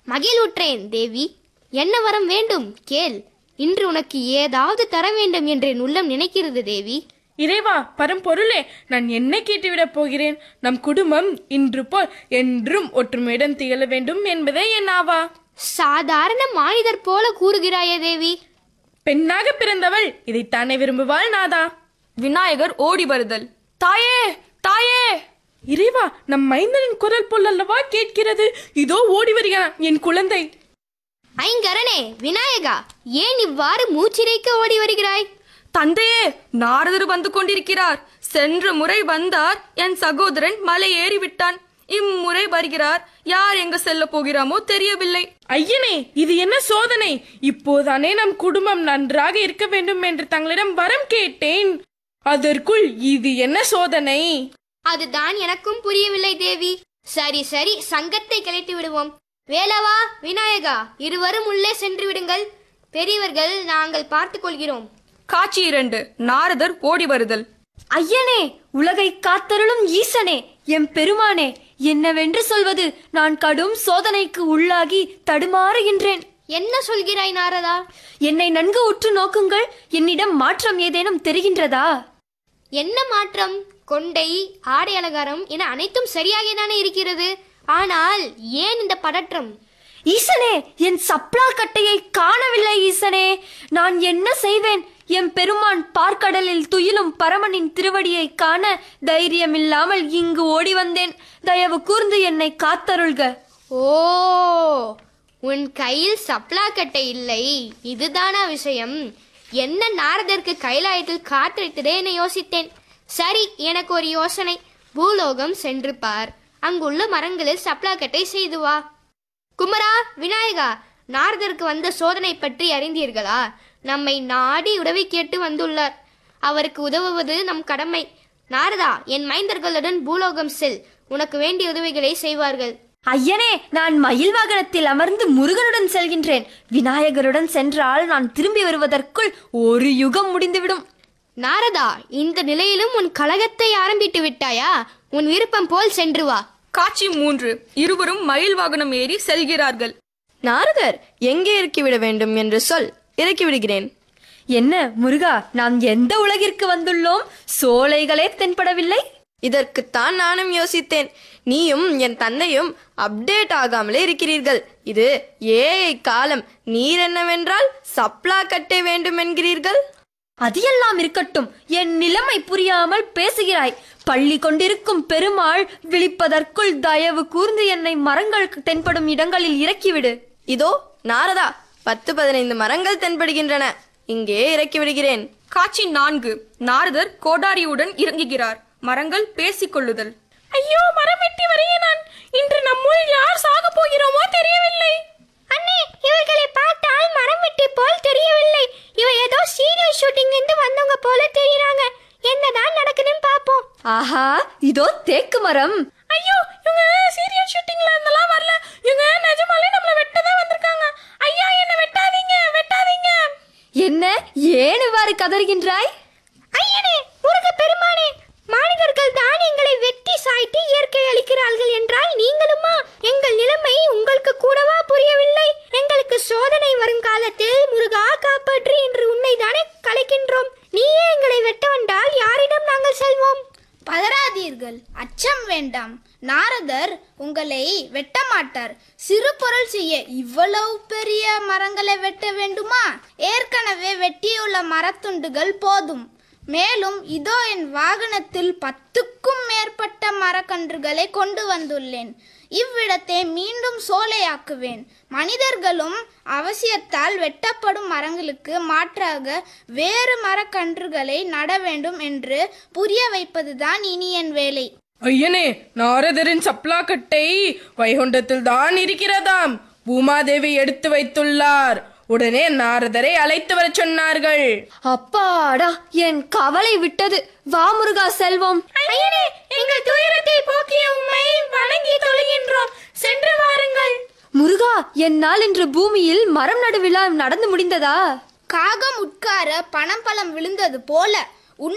மகிழ்வுற்றேன் தேவி என்ன வரம் வேண்டும் கேள் இன்று உனக்கு ஏதாவது தர வேண்டும் என்று என் உள்ளம் நினைக்கிறது தேவி இறைவா பரம்பொருளே நான் என்ன கேட்டுவிடப் போகிறேன் நம் குடும்பம் இன்று போல் என்றும் ஒற்றுமையுடன் திகழ வேண்டும் என்பதே என் ஆவா சாதாரண மானிதர் போல கூறுகிறாயே தேவி பெண்ணாக பிறந்தவள் இதைத்தானே விரும்புவாள் நாதா விநாயகர் ஓடி வருதல் தாயே தாயே இறைவா நம் மைந்தனின் குரல் போல் அல்லவா கேட்கிறது இதோ ஓடி வருகிறான் என் குழந்தை ஐங்கரனே விநாயகா ஏன் இவ்வாறு மூச்சிரைக்க ஓடி வருகிறாய் தந்தையே நாரதர் வந்து கொண்டிருக்கிறார் சென்ற முறை வந்தார் என் சகோதரன் மலை ஏறி விட்டான் இம்முறை வருகிறார் யார் எங்க செல்ல போகிறாமோ தெரியவில்லை ஐயனே இது என்ன சோதனை இப்போதானே நம் குடும்பம் நன்றாக இருக்க வேண்டும் என்று தங்களிடம் வரம் கேட்டேன் அதற்குள் இது என்ன சோதனை அதுதான் எனக்கும் புரியவில்லை தேவி சரி சரி சங்கத்தை கலைத்து விடுவோம் வேலவா விநாயகா இருவரும் உள்ளே சென்று விடுங்கள் பெரியவர்கள் நாங்கள் பார்த்துக் கொள்கிறோம் காட்சி இரண்டு நாரதர் ஓடி வருதல் ஐயனே உலகை காத்தருளும் ஈசனே எம் பெருமானே என்னவென்று சொல்வது நான் கடும் சோதனைக்கு உள்ளாகி தடுமாறுகின்றேன் என்ன சொல்கிறாய் நாரதா என்னை நன்கு உற்று நோக்குங்கள் என்னிடம் மாற்றம் ஏதேனும் தெரிகின்றதா என்ன மாற்றம் கொண்டை ஆடை அலங்காரம் என அனைத்தும் சரியாகத்தானே இருக்கிறது ஆனால் ஏன் இந்த பதற்றம் ஈசனே என் சப்ளா கட்டையை காணவில்லை ஈசனே நான் என்ன செய்வேன் எம் பெருமான் பார்க்கடலில் துயிலும் பரமனின் திருவடியை காண தைரியமில்லாமல் இங்கு ஓடி வந்தேன் தயவு கூர்ந்து என்னை காத்தருள்க ஓ உன் கையில் சப்ளாக்கட்டை இல்லை இதுதானா விஷயம் என்ன நாரதற்கு கைலாயத்தில் காற்றடித்ததே என யோசித்தேன் சரி எனக்கு ஒரு யோசனை பூலோகம் சென்று பார் அங்குள்ள மரங்களில் சப்ளாக்கட்டை செய்து வா குமரா விநாயகா நாரதருக்கு வந்த சோதனை பற்றி அறிந்தீர்களா நம்மை நாடி உதவி கேட்டு வந்துள்ளார் அவருக்கு உதவுவது நம் கடமை நாரதா என் மைந்தர்களுடன் பூலோகம் செல் உனக்கு வேண்டிய உதவிகளை செய்வார்கள் ஐயனே நான் மயில் வாகனத்தில் அமர்ந்து முருகனுடன் செல்கின்றேன் விநாயகருடன் சென்றால் நான் திரும்பி வருவதற்குள் ஒரு யுகம் முடிந்துவிடும் நாரதா இந்த நிலையிலும் உன் கலகத்தை ஆரம்பித்து விட்டாயா உன் விருப்பம் போல் சென்று வா காட்சி மூன்று இருவரும் மயில் வாகனம் ஏறி செல்கிறார்கள் நாரதர் எங்கே இறக்கிவிட வேண்டும் என்று சொல் இறக்கி விடுகிறேன் என்ன முருகா நாம் எந்த உலகிற்கு வந்துள்ளோம் சோலைகளே தென்படவில்லை இதற்குத்தான் நானும் யோசித்தேன் நீயும் என் தந்தையும் அப்டேட் ஆகாமலே இருக்கிறீர்கள் இது ஏஐ காலம் நீர் என்னவென்றால் சப்ளா கட்டை வேண்டும் என்கிறீர்கள் அது எல்லாம் இருக்கட்டும் என் நிலைமை புரியாமல் பேசுகிறாய் பள்ளி கொண்டிருக்கும் பெருமாள் விழிப்பதற்குள் தயவு கூர்ந்து என்னை மரங்கள் தென்படும் இடங்களில் இறக்கிவிடு இதோ நாரதா பத்து பதினைந்து மரங்கள் தென்படுகின்றன இங்கே இறக்கி விடுகிறேன் காட்சி நான்கு நாரதர் கோடாரியுடன் இறங்குகிறார் மரங்கள் பேசிக் கொள்ளுதல் ஐயோ மரம் வெட்டி வரையே நான் இன்று நம்முள் யார் சாக போகிறோமோ தெரியவில்லை அண்ணே இவர்களை பார்த்தால் மரம் வெட்டி போல் தெரியவில்லை இவ ஏதோ சீரியல் ஷூட்டிங் இருந்து வந்தவங்க போல தெரியறாங்க என்னதான் நடக்குதுன்னு பாப்போம் ஆஹா இதோ தேக்கு மரம் ஐயோ இவங்க சீரியல் ஷூட்டிங்ல இருந்தெல்லாம் வரல இவங்க நிஜமாலே நம்மள வெட்ட தான் வந்திருக்காங்க ஐயா என்ன வெட்டாதீங்க வெட்டாதீங்க என்ன ஏன் இவ்வாறு கதறுகின்றாய் ஐயனே முருக பெருமானே மானிடர்கள் தான் எங்களை வெட்டி சாய்த்து இயற்கை அளிக்கிறார்கள் என்றால் நீங்களுமா எங்கள் நிலைமை உங்களுக்கு கூடவா புரியவில்லை எங்களுக்கு சோதனை வருங்காலத்தில் முருகா காப்பாற்று என்று உன்னை தானே கலைக்கின்றோம் நீயே எங்களை வெட்ட வந்தால் யாரிடம் நாங்கள் செல்வோம் பதறாதீர்கள் அச்சம் வேண்டாம் நாரதர் உங்களை வெட்ட மாட்டார் சிறு பொருள் செய்ய இவ்வளவு பெரிய மரங்களை வெட்ட வேண்டுமா ஏற்கனவே வெட்டியுள்ள மரத்துண்டுகள் போதும் மேலும் இதோ என் வாகனத்தில் பத்துக்கும் மேற்பட்ட மரக்கன்றுகளை கொண்டு வந்துள்ளேன் இவ்விடத்தை மீண்டும் சோலையாக்குவேன் மனிதர்களும் அவசியத்தால் வெட்டப்படும் மரங்களுக்கு மாற்றாக வேறு மரக்கன்றுகளை நட வேண்டும் என்று புரிய வைப்பதுதான் இனி என் வேலை ஐயனே நாரதரின் சப்ளா கட்டை வைகுண்டத்தில் தான் இருக்கிறதாம் பூமாதேவி எடுத்து வைத்துள்ளார் உடனே நாரதரை அழைத்து வரச் சொன்னார்கள் அப்பாடா என் கவலை விட்டது வா முருகா செல்வோம் ஐயனே எங்கள் துயரத்தை போக்கிய உம்மை வணங்கி தொழுகின்றோம் சென்று வாருங்கள் முருகா என்னால் இன்று பூமியில் மரம் நடு விழா நடந்து முடிந்ததா காகம் உட்கார பனம்பழம் விழுந்தது போல